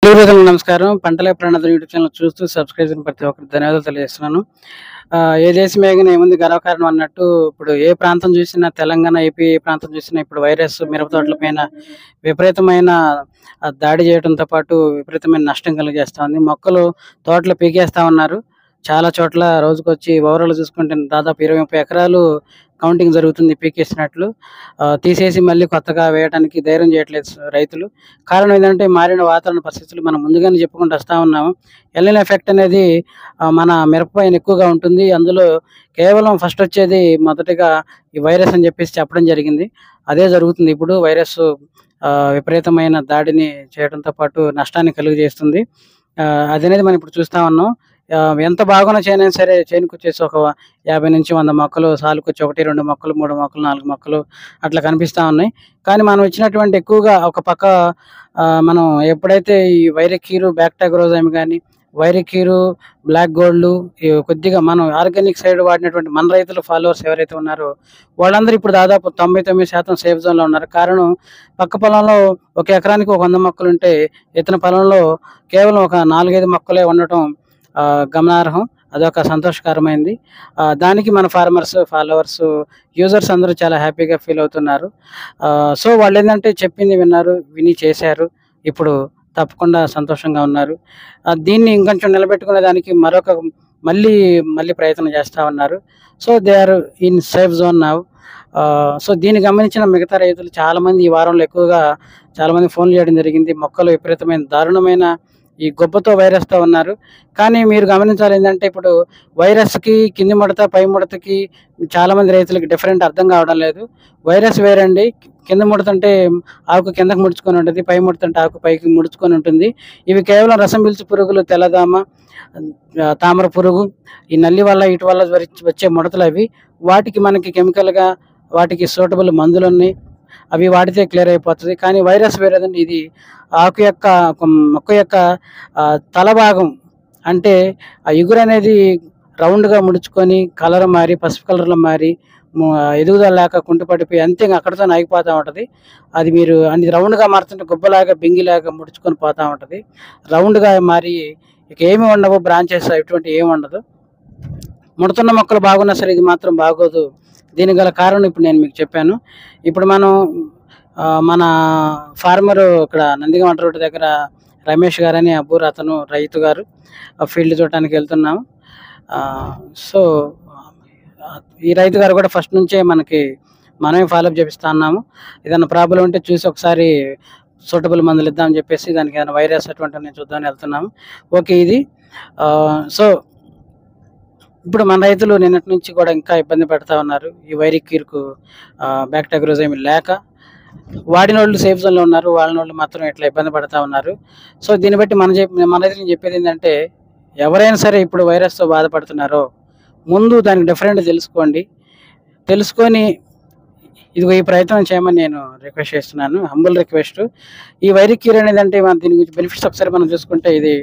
రైతులకు నమస్కారం పంటల ప్రణాళిక యూట్యూబ్ ఛానల్ చూస్తూ సబ్స్క్రైబ్ చేసిన ప్రతి ఒక్కరికి ధన్యవాదాలు తెలియజేస్తున్నాను ఆ, ఏ దేశం ఏగిన ఏముంది గర్వకారణం అన్నట్టు ఇప్పుడు ఏ ప్రాంతం చూసినా తెలంగాణ ఏపీ ఏ ప్రాంతం చూసినా ఇప్పుడు వైరస్ మిరప తోటల పైన విపరీతమైన ఆ, దాడి చేయడంతో పాటు విపరీతమైన నష్టం కలిగేస్తా ఉంది మొక్కలు తోటలు పీకేస్తా ఉన్నారు చాలా చోట్ల రోజుకొచ్చి ఓవరాల్ చూసుకుంటే దాదాపు ఇరవై ముప్పై ఎకరాలు కౌంటింగ్ జరుగుతుంది పీకేసినట్లు ఆ, తీసేసి మళ్ళీ కొత్తగా వేయడానికి ధైర్యం చేయట్లేదు రైతులు కారణం ఏంటంటే మారిన వాతావరణ పరిస్థితులు మనం ముందుగానే చెప్పుకుంటూ వస్తా ఉన్నాము ఎల్ఎన్ ఎఫెక్ట్ అనేది ఆ, మన మిరప పైన ఎక్కువగా ఉంటుంది అందులో కేవలం ఫస్ట్ వచ్చేది మొదటిగా ఈ వైరస్ అని చెప్పేసి చెప్పడం జరిగింది అదే జరుగుతుంది ఇప్పుడు వైరస్ ఆ, విపరీతమైన దాడిని చేయడంతో పాటు నష్టాన్ని కలుగజేస్తుంది ఆ, అది అనేది మనం ఇప్పుడు చూస్తా ఉన్నాం ఆ, ఎంత బాగున్న చేయనైనా సరే చేనుకు వచ్చేసి ఒక యాభై నుంచి వంద మొక్కలు సాలుకు వచ్చి ఒకటి రెండు మొక్కలు మూడు మొక్కలు నాలుగు మొక్కలు అట్లా కనిపిస్తా ఉన్నాయి కానీ మనం ఇచ్చినటువంటి ఎక్కువగా ఒక పక్క ఆ, మనం ఎప్పుడైతే ఈ వైరకీరు బ్యాక్టాగ్రోజైమ్ కానీ వైరకీరు బ్లాక్ గోల్డ్ కొద్దిగా మనం ఆర్గానిక్ సైడ్ వాడినటువంటి మన రైతులు ఫాలోవర్స్ ఎవరైతే ఉన్నారో వాళ్ళందరూ ఇప్పుడు దాదాపు తొంభై తొమ్మిది శాతం సేఫ్ జోన్లో ఉన్నారు కారణం పక్క పొలంలో ఒక ఎకరానికి ఒక వంద మొక్కలు ఉంటే ఇతని పొలంలో కేవలం ఒక నాలుగైదు మొక్కలే ఉండటం ఆ, గమనార్హం అదొక సంతోషకరమైంది ఆ, దానికి మన ఫార్మర్స్ ఫాలోవర్స్ యూజర్స్ అందరూ చాలా హ్యాపీగా ఫీల్ అవుతున్నారు ఆ, సో వాళ్ళు ఏంటంటే చెప్పింది విన్నారు విని చేశారు ఇప్పుడు తప్పకుండా సంతోషంగా ఉన్నారు ఆ, దీన్ని ఇంకొంచెం నిలబెట్టుకునే దానికి మరొక మళ్ళీ మళ్ళీ ప్రయత్నం చేస్తూ ఉన్నారు so they are in safe zone now so దీన్ని గమనించిన మిగతా రైతులు చాలా మంది ఈ వారంలో ఎక్కువగా చాలా మంది ఫోన్ చేయడం జరిగింది మొక్కలు విపరీతమైన దారుణమైన ఈ గొప్పతో వైరస్తో ఉన్నారు కానీ మీరు గమనించాలి ఏంటంటే ఇప్పుడు వైరస్కి కింది ముడత పై ముడతకి చాలా మంది రైతులకి డిఫరెంట్ అర్థం కావడం లేదు వైరస్ వేరండి కింద ముడత అంటే ఆకు కిందకు ముడుచుకొని ఉంటుంది పై ముడత అంటే ఆకు పైకి ముడుచుకొని ఉంటుంది ఇవి కేవలం రసం పీల్చు పురుగులు తెల్లదామ ఆ, తామర పురుగు ఈ నల్లి వల్ల ఇటు వల్ల వరి- వచ్చే ముడతలు అవి వాటికి మనకి కెమికల్గా వాటికి సూటబుల్ మందులు ఉన్నాయి అవి వాడితే క్లియర్ అయిపోతుంది కానీ వైరస్ వేరేదండి ఇది ఆకు యొక్క ఒక మొక్క యొక్క ఆ, తల భాగం అంటే ఆ ఇగురు అనేది రౌండ్గా ముడుచుకొని కలర్ మారి పసుపు కలర్లో మారి ము- ఎదుగుదల లేక కుంటుపడిపోయి అంతే ఇంకా అక్కడితో ఆగిపోతూ ఉంటుంది అది మీరు అది రౌండ్గా మారుతుంటే గుబ్బలాగా బింగిలాగా ముడుచుకొని పోతూ ఉంటుంది రౌండ్గా మారి ఇక ఏమి ఉండవు బ్రాంచెస్ ఇటువంటి ఏమి ఉండదు ముడుతున్న మొక్కలు బాగున్నా సరే ఇది మాత్రం బాగోదు దీనికి గల కారణం ఇప్పుడు నేను మీకు చెప్పాను ఇప్పుడు మనం ఆ, మన ఫార్మర్ ఇక్కడ నందిగమంట రోడ్డు దగ్గర రమేష్ గారని అబ్బూర్ అతను రైతు గారు ఆ ఫీల్డ్ చూడటానికి వెళ్తున్నాము ఆ, సో ఆ, ఈ రైతు గారు కూడా ఫస్ట్ నుంచే మనకి మనమే ఫాలోఅప్ చేపిస్తా ఉన్నాము ఏదైనా ప్రాబ్లం ఉంటే చూసి ఒకసారి సూటబుల్ మందులు ఇద్దామని చెప్పేసి దానికి ఏదైనా వైరస్ అటువంటి నేను చూద్దామని వెళ్తున్నాము ఓకే ఇది ఆ, సో ఇప్పుడు మన రైతులు నిన్నటి నుంచి కూడా ఇంకా ఇబ్బంది పడతా ఉన్నారు ఈ వైరికీర్కు బ్యాక్టీరియాగ్రోజైమ్ లేక వాడిన వాళ్ళు సేఫ్ జోన్లో ఉన్నారు వాళ్ళ వాళ్ళు మాత్రం ఇట్లా ఇబ్బంది పడతా ఉన్నారు సో దీన్ని బట్టి మన చెప్పి మన రైతులు చెప్పేది ఏంటంటే ఎవరైనా సరే ఇప్పుడు వైరస్తో బాధపడుతున్నారో ముందు దానికి డిఫరెంట్ తెలుసుకోండి తెలుసుకొని ఇదిగో ఈ ప్రయత్నం చేయమని నేను రిక్వెస్ట్ చేస్తున్నాను హంబుల్ రిక్వెస్ట్ ఈ వైరిక్ క్యూర్ అనేది అంటే మన దీని గురించి బెనిఫిట్స్ ఒకసారి మనం చూసుకుంటే ఇది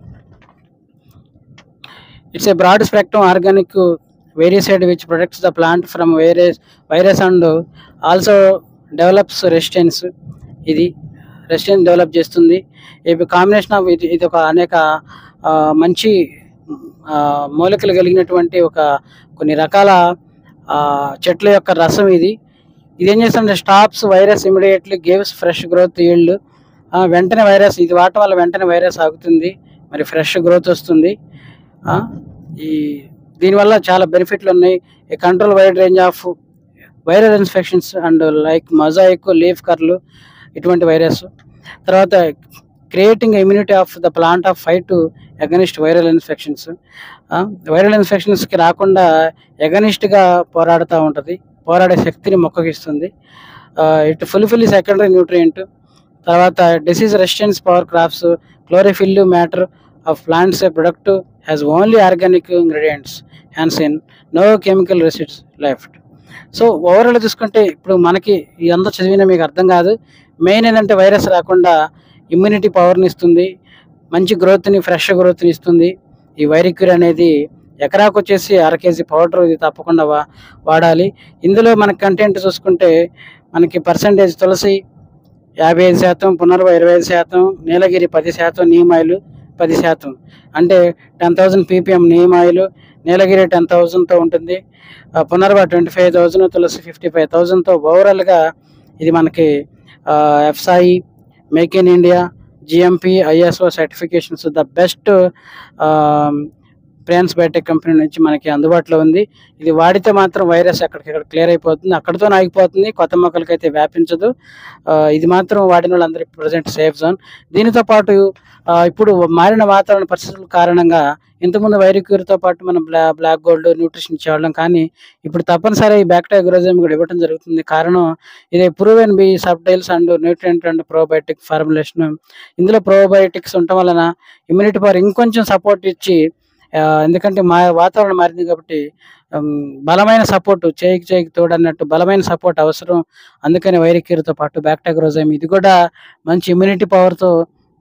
it's a broad spectrum organic viricide which protects the plant from virus virus and also develops resistance ఇది రెసిస్టెన్స్ డెవలప్ చేస్తుంది ఇది కాంబినేషన్ ఆఫ్ ఇది ఇది ఒక అనేక ఆ, మంచి ఆ, మూలికలు కలిగినటువంటి ఒక కొన్ని రకాల ఆ, చెట్ల యొక్క రసం ఇది ఇది ఏం చేస్తుందంటే stops virus immediately gives fresh growth yield వెంటనే వైరస్ ఇది వాడటం వల్ల వెంటనే వైరస్ ఆగుతుంది మరి ఫ్రెష్ గ్రోత్ వస్తుంది ఆ, ఈ దీనివల్ల చాలా బెనిఫిట్లు ఉన్నాయి ఈ control wide range of viral infections and like mosaic leaf curl ఇటువంటి వైరస్ తర్వాత creating immunity of the plant of fight against viral infections viral ఇన్ఫెక్షన్స్కి రాకుండా ఎగనిస్ట్గా పోరాడుతూ ఉంటుంది పోరాడే శక్తిని మొక్కకి ఇస్తుంది ఇట్ ఫుల్ఫిల్ సెకండరీ న్యూట్రియంట్ తర్వాత disease resistance power crops chlorophyll matter of plants product has only organic ingredients hence in no chemical residues left so overall చూసుకుంటే ఇప్పుడు మనకి ఇదంతా చదివినా మీకు అర్థం కాదు మెయిన్ ఏంటంటే వైరస్ రాకుండా ఇమ్యూనిటీ పవర్ని ఇస్తుంది మంచి గ్రోత్ని ఫ్రెష్ గ్రోత్ని ఇస్తుంది ఈ వైరిక్యూర్ అనేది ఎకరాకు వచ్చేసి అర కేజీ పౌడర్ ఇది తప్పకుండా వా వాడాలి ఇందులో మన కంటెంట్ చూసుకుంటే మనకి పర్సంటేజ్ తులసి యాభై ఐదు శాతం పునర్వ ఇరవై ఐదు శాతం నీలగిరి పది శాతం నీమ్ ఆయిల్ పది శాతం అంటే ten thousand PPM neem oil నీలగిరి టెన్ థౌజండ్తో ఉంటుంది ఆ, పునర్వ ట్వంటీ ఫైవ్ థౌజండ్ తులసి ఫిఫ్టీ ఫైవ్ థౌజండ్తో ఓవరాల్గా ఇది మనకి FSSAI make in India GMP ISO certifications the best Prince biotech company నుంచి మనకి అందుబాటులో ఉంది ఇది వాడితే మాత్రం వైరస్ ఎక్కడికక్కడ క్లియర్ అయిపోతుంది అక్కడితో ఆగిపోతుంది కొత్త మొక్కలకి అయితే వ్యాపించదు ఆ, ఇది మాత్రం వాడిన వాళ్ళందరికీ ప్రజెంట్ సేఫ్ జోన్ దీనితో పాటు ఆ, ఇప్పుడు మారిన వాతావరణ పరిస్థితుల కారణంగా ఇంతకుముందు వైరిక్యూర్తో పాటు మనం బ్లా బ్లాక్ గోల్డ్ న్యూట్రిషన్ ఇచ్చేవాళ్ళం కానీ ఇప్పుడు తప్పనిసరి ఈ బ్యాక్టీరియా గ్రోజం కూడా ఇవ్వడం జరుగుతుంది కారణం ఇది proven B subtilis and nutrient and probiotic formulation ఇందులో ప్రోబయోటిక్స్ ఉండటం వలన ఇమ్యూనిటీ పవర్ ఇంకొంచెం సపోర్ట్ ఇచ్చి ఆ, ఎందుకంటే మా వాతావరణం మారింది కాబట్టి ఉమ్, బలమైన సపోర్ట్ చేయికి చేయికి తోడు అన్నట్టు బలమైన సపోర్ట్ అవసరం అందుకని వైరిక్యూర్తో పాటు బ్యాక్టీరియాగ్రోజైమ్ ఇది కూడా మంచి ఇమ్యూనిటీ పవర్తో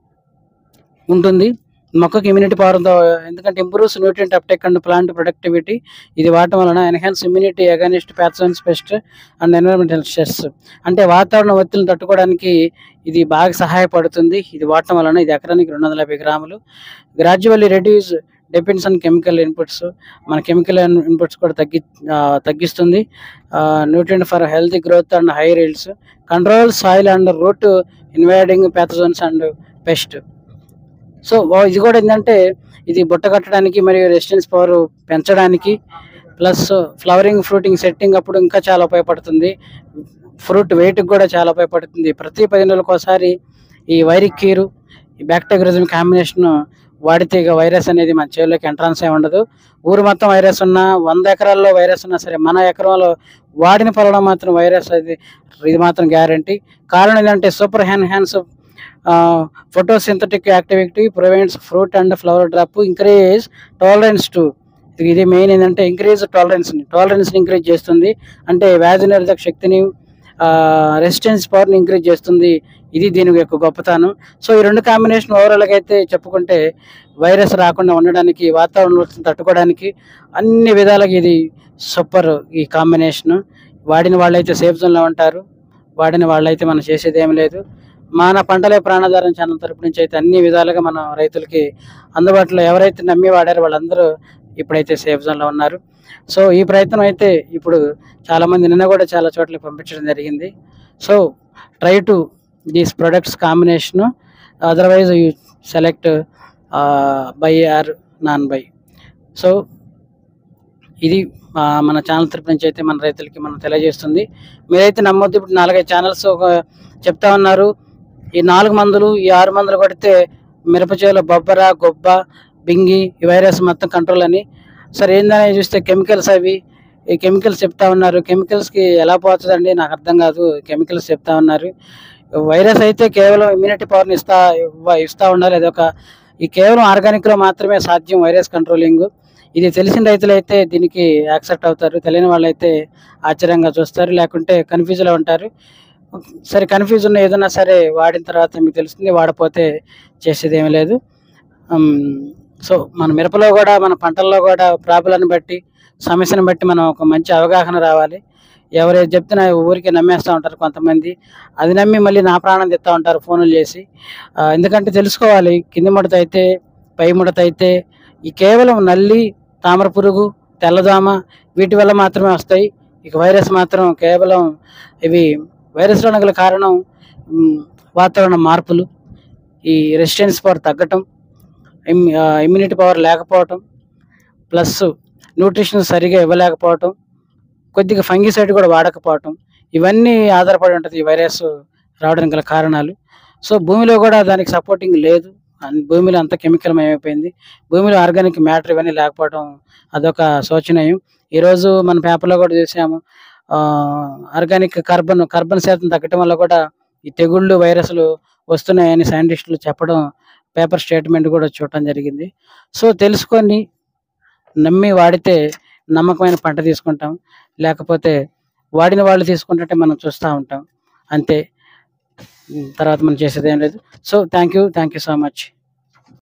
ఉంటుంది మొక్కకి ఇమ్యూనిటీ పవర్తో ఎందుకంటే improves nutrient uptake and plant productivity ఇది వాడటం వలన enhance immunity against pathogens pest and environmental stress అంటే వాతావరణ ఒత్తిడిని తట్టుకోవడానికి ఇది బాగా సహాయపడుతుంది ఇది వాడటం వలన ఇది ఎకరానికి రెండు వందల యాభై గ్రాములు gradually reduce depends on chemical inputs మన కెమికల్ ఇన్పుట్స్ కూడా తగ్గి ఆ, తగ్గిస్తుంది nutrient for healthy growth and high yields control soil and root invading pathogens and pest so వా- ఇది కూడా ఏంటంటే ఇది బుట్ట కట్టడానికి మరియు రెసిస్టెన్స్ పవర్ పెంచడానికి ప్లస్ ఫ్లవరింగ్ ఫ్రూటింగ్ సెట్టింగ్ అప్పుడు ఇంకా చాలా ఉపయోగపడుతుంది ఫ్రూట్ వెయిట్కి కూడా చాలా ఉపయోగపడుతుంది ప్రతి పది నెలలకు ఒకసారి ఈ వైరిక్ కీరు ఈ బ్యాక్టీరియా కాంబినేషన్ వాడితే ఇక వైరస్ అనేది మన చేలోకి ఎంట్రన్స్ ఏ ఉండదు ఊరు మొత్తం వైరస్ ఉన్నా వంద ఎకరాల్లో వైరస్ ఉన్నా సరే మన ఎకరంలో వాడిన పొలంలో మాత్రం వైరస్ అది ఇది మాత్రం గ్యారంటీ కారణం ఏంటంటే సూపర్ హ్యాన్ enhance photosynthetic activity prevents fruit and flower drop increase tolerance to ఇది మెయిన్ ఏంటంటే ఇంక్రీజ్ టాలరెన్స్ని టాలరెన్స్ని ఇంక్రీజ్ చేస్తుంది అంటే వ్యాధి నిరోధక శక్తిని రెసిస్టెన్స్ పవర్ని ఇంక్రీజ్ చేస్తుంది ఇది దీని యొక్క గొప్పతనం సో ఈ రెండు కాంబినేషన్ ఓవరాల్గా అయితే చెప్పుకుంటే వైరస్ రాకుండా ఉండడానికి వాతావరణ ఒత్తిడిని తట్టుకోవడానికి అన్ని విధాలుగా ఇది సూపర్ ఈ కాంబినేషన్ వాడిన వాళ్ళైతే సేఫ్ జోన్లో ఉంటారు వాడిన వాళ్ళైతే మనం చేసేది ఏమి లేదు మన పంటలే ప్రాణాధారం ఛానల్ తరపు నుంచి అయితే అన్ని విధాలుగా మనం రైతులకి అందుబాటులో ఎవరైతే నమ్మి వాడారో వాళ్ళందరూ ఇప్పుడైతే సేఫ్ జోన్లో ఉన్నారు సో ఈ ప్రయత్నం అయితే ఇప్పుడు చాలామంది నిన్న కూడా చాలా చోట్లకి పంపించడం జరిగింది so try to these products combination otherwise you select buy or non buy so ఇది ఆ, మన ఛానల్ తరపు నుంచి అయితే మన రైతులకి మనం తెలియజేస్తుంది మీరైతే నమ్మొద్దు ఇప్పుడు నాలుగైదు ఛానల్స్ ఒక చెప్తా ఉన్నారు ఈ నాలుగు మందులు ఈ ఆరు మందులు కొడితే మిరపచేలో బొబ్బర గొబ్బ బింగి ఈ వైరస్ మొత్తం కంట్రోల్ అని సరే ఏందని చూస్తే కెమికల్స్ అవి ఈ కెమికల్స్ చెప్తా ఉన్నారు కెమికల్స్కి ఎలా పోతుందండి నాకు అర్థం కాదు కెమికల్స్ చెప్తా ఉన్నారు వైరస్ అయితే కేవలం ఇమ్యూనిటీ పవర్ని ఇస్తా ఇవ్వ- ఇస్తా ఉండాలి అదొక ఈ కేవలం ఆర్గానిక్లో మాత్రమే సాధ్యం వైరస్ కంట్రోలింగ్ ఇది తెలిసిన రైతులు అయితే దీనికి యాక్సెప్ట్ అవుతారు తెలియని వాళ్ళైతే ఆశ్చర్యంగా చూస్తారు లేకుంటే కన్ఫ్యూజ్లో ఉంటారు సరే కన్ఫ్యూజ్ ఉన్న ఏదైనా సరే వాడిన తర్వాత మీకు తెలుస్తుంది వాడపోతే చేసేది ఏమీ లేదు సో మన మిరపలో కూడా మన పంటల్లో కూడా ప్రాబ్లాన్ని బట్టి సమస్యను బట్టి మనం ఒక మంచి అవగాహన రావాలి ఎవరు ఏది చెప్తున్నా ఊరికే నమ్మేస్తూ ఉంటారు కొంతమంది అది నమ్మి మళ్ళీ నా ప్రాణం తెస్తా ఉంటారు ఫోన్లు చేసి ఆ, ఎందుకంటే తెలుసుకోవాలి కింది ముడత అయితే పై ముడత అయితే ఈ కేవలం నల్లి తామర పురుగు తెల్లదోమ వీటి వల్ల మాత్రమే వస్తాయి ఇక వైరస్ మాత్రం కేవలం ఇవి వైరస్ గల కారణం ఉమ్, వాతావరణ మార్పులు ఈ రెసిస్టెన్స్ పవర్ తగ్గటం ఇమ్యూనిటీ పవర్ లేకపోవటం ప్లస్ న్యూట్రిషన్ సరిగా ఇవ్వలేకపోవటం కొద్దిగా ఫంగిసైడ్ కూడా వాడకపోవటం ఇవన్నీ ఆధారపడి ఉంటుంది ఈ వైరస్ రావడానికి గల కారణాలు సో భూమిలో కూడా దానికి సపోర్టింగ్ లేదు అన్- భూమిలో అంత కెమికల్ అయిపోయింది భూమిలో ఆర్గానిక్ మ్యాటర్ ఇవన్నీ లేకపోవడం అదొక శోచనీయం ఈరోజు మన పేపర్లో కూడా చూసాము ఆర్గానిక్ కార్బన్ కార్బన్ శాతం తగ్గటం వల్ల కూడా ఈ తెగుళ్ళు వైరస్లు వస్తున్నాయని సైంటిస్టులు చెప్పడం పేపర్ స్టేట్మెంట్ కూడా చూడటం జరిగింది సో తెలుసుకొని నమ్మి వాడితే నమ్మకమైన పంట తీసుకుంటాం లేకపోతే వాడిన వాళ్ళు తీసుకుంటుంటే మనం చూస్తూ ఉంటాం అంతే ఉమ్, తర్వాత మనం చేసేది ఏం లేదు so thank you thank you so much